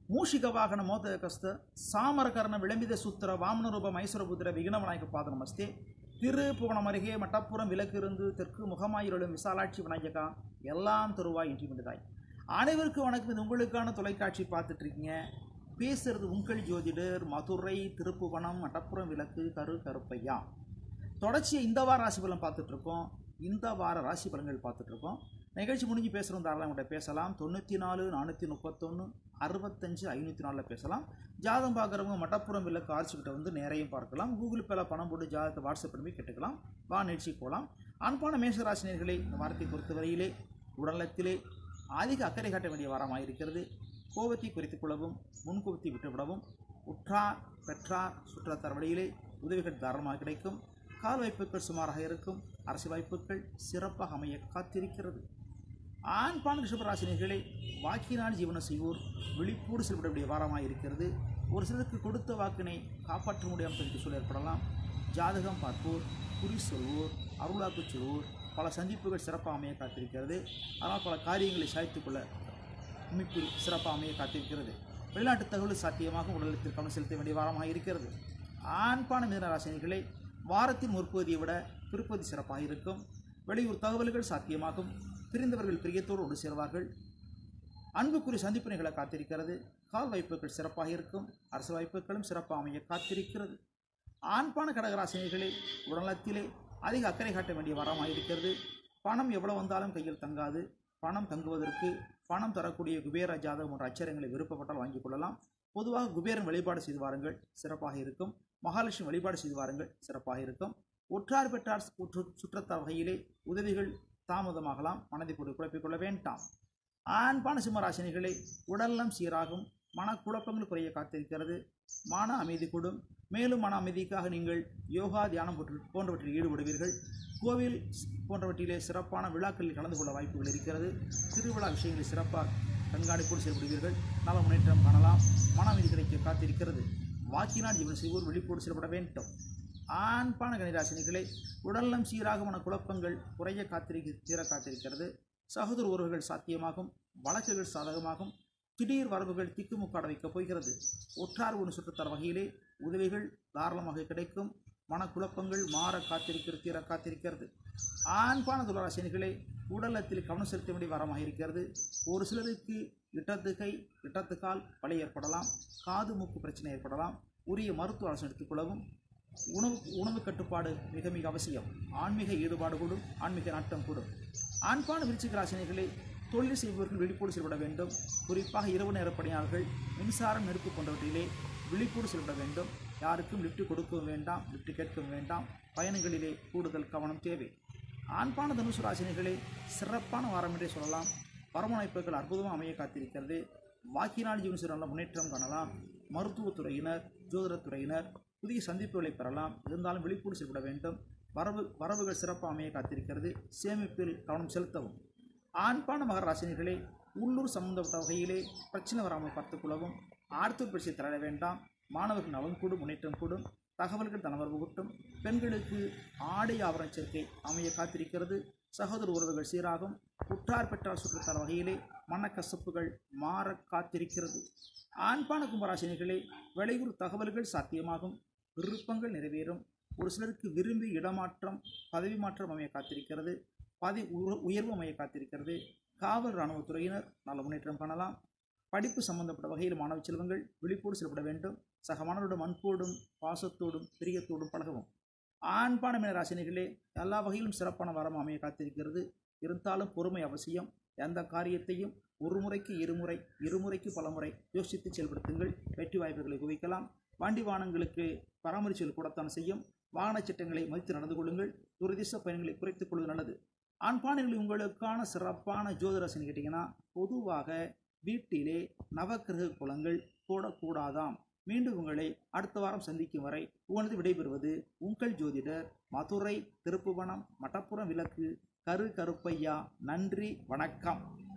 ಮೂಷಿಕ ವಾಹನ ಮೋದಕಸ್ತ சாமரகரண விளம்பித சூத்திர வாமனரூப மைசூரபுத்திர விக்னவிநாயக பாத நமஸ்தே திருப்புவனம் அருகே மட்டப்புறம் விலக்கிருந்து தெற்கு முகமாயிருளும் விசாலாட்சி விநாயகா எல்லாம் தருவாய் இன்றி விடுதாய் அனைவருக்கும் வணக்கம் இது உங்களுக்கான தொலைக்காட்சி பார்த்துட்டு இருக்கீங்க பேசுறது உங்கள் ஜோதிடர் மதுரை திருப்புவனம் மட்டப்புறம் விளக்கு கரு கருப்பையா தொடர்ச்சியாக இந்த வார ராசி பலன் பார்த்துட்டு இருக்கோம் இந்த வார ராசி பலன்கள் பார்த்துட்டு இருக்கோம் நிகழ்ச்சி முடிஞ்சு பேசுகிறோம் தாராளம் கிட்ட பேசலாம் தொண்ணூற்றி நாலு நானூற்றி முப்பத்தொன்று அறுபத்தஞ்சு ஐநூற்றி நாலில் பேசலாம் ஜாதகம் பார்க்குறவங்க மட்டப்புறம் விளக்கு ஆர்ச்சிக்கிட்ட வந்து நேரையும் பார்க்கலாம் கூகுள் பேல பணம் போட்டு ஜாதகத்தை வாட்ஸ்அப் பண்ணி கேட்டுக்கலாம் வா நிகழ்ச்சிக்கு போகலாம் அன்பான மேஷராசினியர்களே இந்த வாரத்தை பொறுத்தவரையிலே உடலத்திலே அதிக அக்கறை காட்ட வேண்டிய வாரமாக இருக்கிறது கோபத்தை குறைத்துக் கொள்ளவும் முன்கோபத்தை விட்டுவிடவும் உற்றார் பெற்றார் சுற்றத்தார் வழியிலே உதவிகள் தாராளமாக கிடைக்கும் கால் வாய்ப்புகள் சுமாராக இருக்கும் அரசு வாய்ப்புகள் சிறப்பாக அமைய காத்திருக்கிறது ஆண் பான் ரிஷபராசினியர்களே வாக்கினால் ஜீவனம் செய்வோர் விழிப்போடு செயல்படக்கூடிய வாரமாக இருக்கிறது ஒரு சிலருக்கு கொடுத்த வாக்கினை காப்பாற்ற முடியாமல் தனிக்கு சூழல் ஏற்படலாம் ஜாதகம் பார்ப்போர் குறி சொல்வோர் அருளாக்கு சொல்வோர் பல சந்திப்புகள் சிறப்பாக அமைய காத்திருக்கிறது ஆனால் பல காரியங்களை சாய்த்துக் கொள்ள அமைப்பில் சிறப்பாக அமைய காத்திருக்கிறது வெளிநாட்டு தகவல் சாத்தியமாக உடலத்தில் கவனம் செலுத்த வேண்டிய வாரமாக இருக்கிறது ஆண்பான மீன ராசினிகளை வாரத்தின் முற்பகுதியை விட பிற்பகுதி சிறப்பாக இருக்கும் வெளியூர் தகவல்கள் சாத்தியமாகும் பிரிந்தவர்கள் பிரியத்தோடு ஒன்று சேர்வார்கள் அன்புக்குரிய சந்திப்பினைகளை காத்திருக்கிறது கால் வாய்ப்புகள் சிறப்பாக இருக்கும் அரசு வாய்ப்புகளும் சிறப்பாக அமைய காத்திருக்கிறது ஆண்பான கடகராசினிகளே உடலத்திலே அதிக அக்கறை காட்ட வேண்டிய வாரமாக இருக்கிறது பணம் எவ்வளவு வந்தாலும் கையில் தங்காது பணம் தங்குவதற்கு பணம் தரக்கூடிய குபேர ஜாதகம் போன்ற அச்சரங்களை விருப்பப்பட்டால் வாங்கிக் கொள்ளலாம் பொதுவாக குபேரன் வழிபாடு செய்து வாருங்கள் சிறப்பாக இருக்கும் மகாலட்சுமி வழிபாடு செய்து வாருங்கள் சிறப்பாக இருக்கும் உற்றார் பெற்றார் சுற்று சுற்றத்தார் வகையிலே உதவிகள் தாமதமாகலாம் மனதை போட்டு குழப்பிக் கொள்ள வேண்டாம் ஆண்பான சிம்மராசினிகளே உடல்நலம் சீராகும் மனக்குழப்பங்கள் குறைய காத்திருக்கிறது மன அமைதி கூடும் மேலும் மன அமைதிக்காக நீங்கள் யோகா தியானம் போன்ற போன்றவற்றில் ஈடுபடுவீர்கள் கோவில் போன்றவற்றிலே சிறப்பான விழாக்களில் கலந்து கொள்ள வாய்ப்புகள் இருக்கிறது திருவிழா விஷயங்களில் சிறப்பாக கண்காணிப்போடு செயல்படுவீர்கள் நல முன்னேற்றம் காணலாம் மன அமைதி கிடைக்க காத்திருக்கிறது வாக்கினால் ஜீவன் செய்வோர் விழிப்போடு செயல்பட வேண்டும் ஆண்பான கணிராசினிகளை உடல்நலம் சீராக மன குழப்பங்கள் குறைய காத்திருக்க தீர காத்திருக்கிறது சகோதர உறவுகள் சாத்தியமாகும் வழக்குகள் சாதகமாகும் திடீர் வரவுகள் திக்குமுக்காட வைக்கப் போகிறது ஒற்றார் ஒன்று சுற்றுத்தர வகையிலே உதவிகள் தாராளமாக கிடைக்கும் மனக்குழப்பங்கள் மாற காத்திருக்கிறது தீர காத்திருக்கிறது ஆண்பான துளராசினிகளே உடலத்தில் கவனம் செலுத்த வேண்டிய வரமாக இருக்கிறது ஒரு சிலருக்கு இடது கை இடது கால் வலி ஏற்படலாம் காது மூக்கு பிரச்சனை ஏற்படலாம் உரிய மருத்துவ ஆலோசனை எடுத்துக்கொள்ளவும் உணவு உணவு கட்டுப்பாடு மிக மிக அவசியம் ஆன்மீக ஈடுபாடு கூடும் ஆன்மீக நாட்டம் கூடும் ஆண்பான விருச்சிக ராசினிகளை தொழில் செய்பவர்கள் விழிப்போடு செயல்பட வேண்டும் குறிப்பாக இரவு நேர பணியாளர்கள் மின்சாரம் நெருப்பு போன்றவற்றிலே விழிப்போடு செயல்பட வேண்டும் யாருக்கும் லிஃப்ட் கொடுக்கவும் வேண்டாம் லிஃப்ட் கேட்கவும் வேண்டாம் பயணங்களிலே கூடுதல் கவனம் தேவை ஆண்பான தனுசு ராசினிகளே சிறப்பான வாரம் என்றே சொல்லலாம் வரவணைப்புகள் அற்புதமாக அமைய காத்திருக்கிறது வாக்கினால் ஜீவன் நல்ல முன்னேற்றம் காணலாம் மருத்துவத்துறையினர் ஜோதிடத்துறையினர் புதிய சந்திப்புகளை பெறலாம் இருந்தாலும் விழிப்போடு செயல்பட வேண்டும் வரவு வரவுகள் சிறப்பாக அமைய காத்திருக்கிறது சேமிப்பில் கவனம் செலுத்தவும் ஆண்பான மகர ராசினிகளே உள்ளூர் சம்பந்தப்பட்ட வகையிலே பிரச்சனை வராமல் பார்த்துக்கொள்ளவும் ஆர்த்தூர் பரிசை தர வேண்டாம் மாணவர்கள் நலம் கூடும் முன்னேற்றம் கூடும் தகவல்கள் தனவரவு கூட்டும் பெண்களுக்கு ஆடை ஆபரண சேர்க்கை அமைய காத்திருக்கிறது சகோதர உறவுகள் சீராகும் உற்றார் பெற்றார் சுற்றுத்தர வகையிலே மனக்கசப்புகள் மாற காத்திருக்கிறது ஆண்பான கும்பராசினிகளே வெளியூர் தகவல்கள் சாத்தியமாகும் விருப்பங்கள் நிறைவேறும் ஒரு சிலருக்கு விரும்பி இடமாற்றம் பதவி மாற்றம் அமைய காத்திருக்கிறது பதவி உர- உயர்வு அமைய காத்திருக்கிறது காவல் இராணுவத்துறையினர் நல்ல முன்னேற்றம் காணலாம் படிப்பு சம்பந்தப்பட்ட வகையில் மாணவ செல்வங்கள் விழிப்போடு செயல்பட வேண்டும் சக மாணவருடன் அன்போடும் பாசத்தோடும் பிரியத்தோடும் பழகவும் ஆண்பான மீன ராசினிகளே எல்லா வகையிலும் சிறப்பான வாரம் அமைய காத்திருக்கிறது இருந்தாலும் பொறுமை அவசியம் எந்த காரியத்தையும் ஒரு முறைக்கு இருமுறை இருமுறைக்கு பலமுறை யோசித்து செயல்படுத்துங்கள் வெற்றி வாய்ப்புகளை குவிக்கலாம் வண்டி வாகனங்களுக்கு பராமரிச்சல் கூடத்தான் செய்யும் வாகன சட்டங்களை மதித்து நடந்து கொள்ளுங்கள் துரதிச பயணங்களை குறைத்துக் கொள்வது நல்லது ஆண்பானைகள் உங்களுக்கான சிறப்பான ஜோதிரசன் கேட்டிங்கன்னா பொதுவாக வீட்டிலே நவக்கிரக குலங்கள் போடக்கூடாதாம் மீண்டும் உங்களை அடுத்த வாரம் சந்திக்கும் வரை உங்களது விடைபெறுவது உங்கள் ஜோதிடர் மதுரை திருப்புவனம் மட்டப்புறம் விளக்கு கரு கருப்பையா நன்றி வணக்கம்